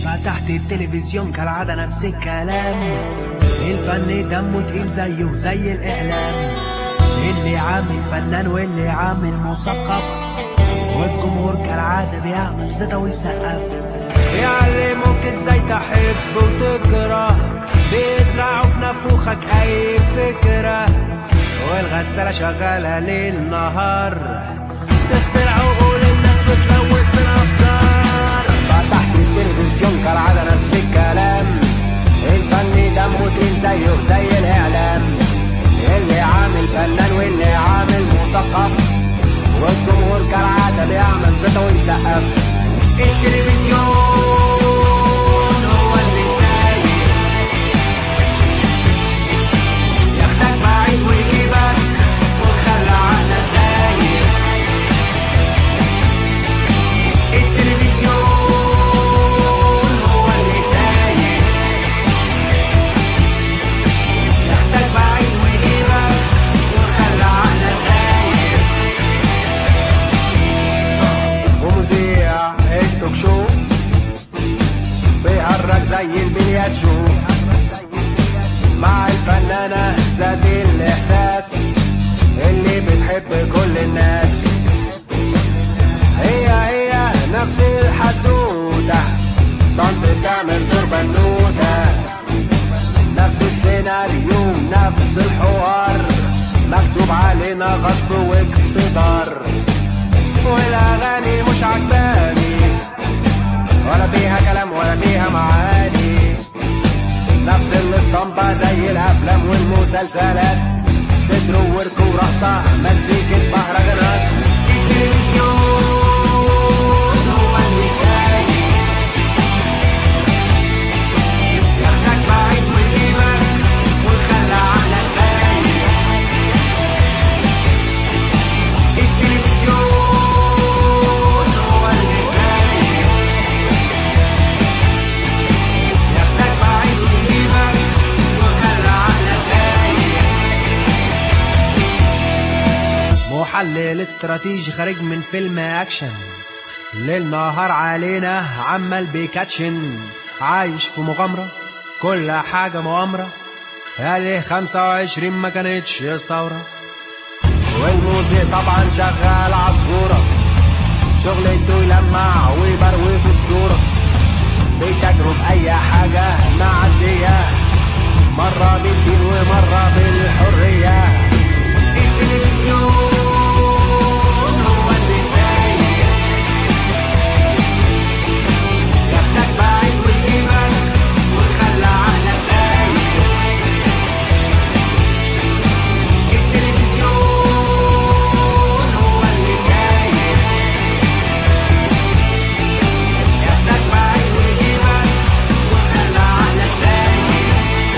فتحت التلفزيون كالعادة نفس الكلام الفن دمه تقيل زيه زي الإعلام اللي عامل فنان واللي عامل مثقف والجمهور كالعادة بيعمل زيطة ويسقف بيعلموك ازاي تحب وتكره بيزرعوا في نافوخك أي فكرة والغسالة شغالة ليل نهار تغسل عقول الناس وتلوث الأفكار فتحت التلفزيون كالعادة نفس الكلام الفن دمه تقيل زيه زي الإعلام اللي عامل فنان واللي عامل مثقف والجمهور كالعادة بيعمل زيطة ويسقف التلفزيون هو اللي سايق ياخدك بعيد ويجيبك ويخلي عقلك رايق التلفزيون هو اللي سايق ياخدك بعيد ويجيبك ويخلي عقلك رايق ومذيع التوك شو بيهرج زي البليات شو مع الفنانة ذات الإحساس اللي بتحب كل الناس هي هي نفس الحدوتة طنط بتعمل دور بنوتة نفس السيناريو نفس الحوار مكتوب علينا غصب واقتدار والاغاني مش عجباني ولا فيها كلام ولا فيها معاني نفس الاسطمبة زي الافلام والمسلسلات صدر وورك ورقصة مزيكة مهرجانات التلفزيون هو اللي سايق ياخدك بعيد ويجيبك ويخلي عقلك رايق التلفزيون هو اللي سايق ياخدك بعيد ويجيبك ويخلي عقلك رايق محلل استراتيجي خارج من فيلم اكشن ليل نهار علينا عمال بيكاتشن عايش في مغامرة كل حاجة مؤامرة هذه خمسة وعشرين ما كانتش ثورة والموزيك طبعا شغال عالصورة شغلته يلمع ويبروز الصورة بتجرب أي حاجة معدية مرة بالدين ومرة بالحرية التلفزيون هو اللي سايق ياخدك بعيد ويجيبك ويخلي عقلك رايق التلفزيون هو اللي سايق ياخدك بعيد ويجيبك ويخلي عقلك رايق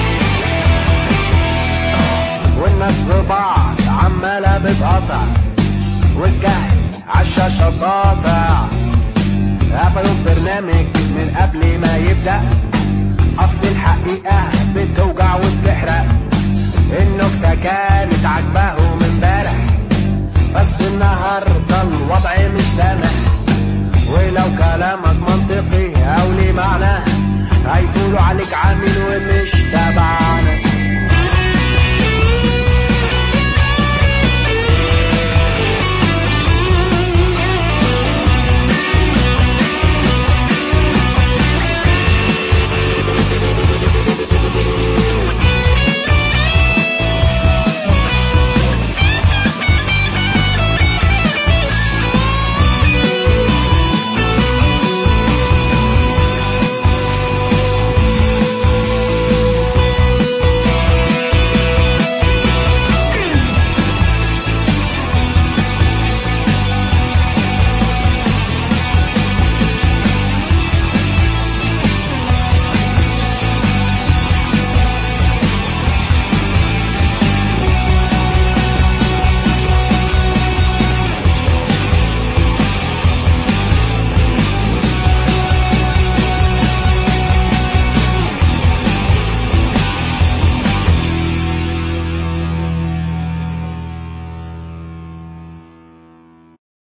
والناس في بعض عمالة بتقطع والجهل عالشاشة ساطع قفلوا البرنامج من قبل ما يبدأ أصل الحقيقة بتوجع وبتحرق النكتة كانت عجباهم امبارح بس النهاردة الوضع مش سامح ولو كلامك منطقي أو ليه معنى هيقولوا عليك عامل ومش